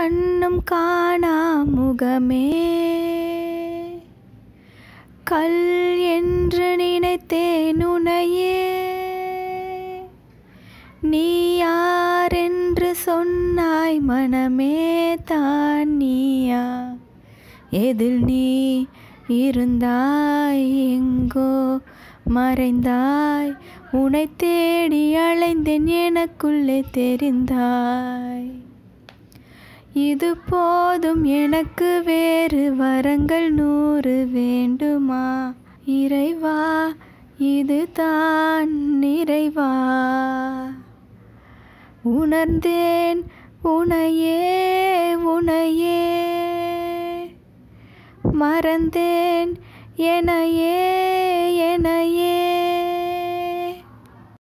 கண்ணும் காணா முகமே கல் என்று நினைத்தேன் உனையே நீ யாரென்று சொன்னாய் மனமே தான் நீயா எதில் நீ இருந்தாய் எங்கோ மறைந்தாய் உனை தேடி அலைந்தேன் எனக்குள்ளே தெரிந்தாய் இது போதும் எனக்கு வேறு வரங்கள் நூறு வேண்டுமா இறைவா இதுதான் நிறைவா உணர்ந்தேன் உனையே உனையே மறந்தேன் எனையே எனையே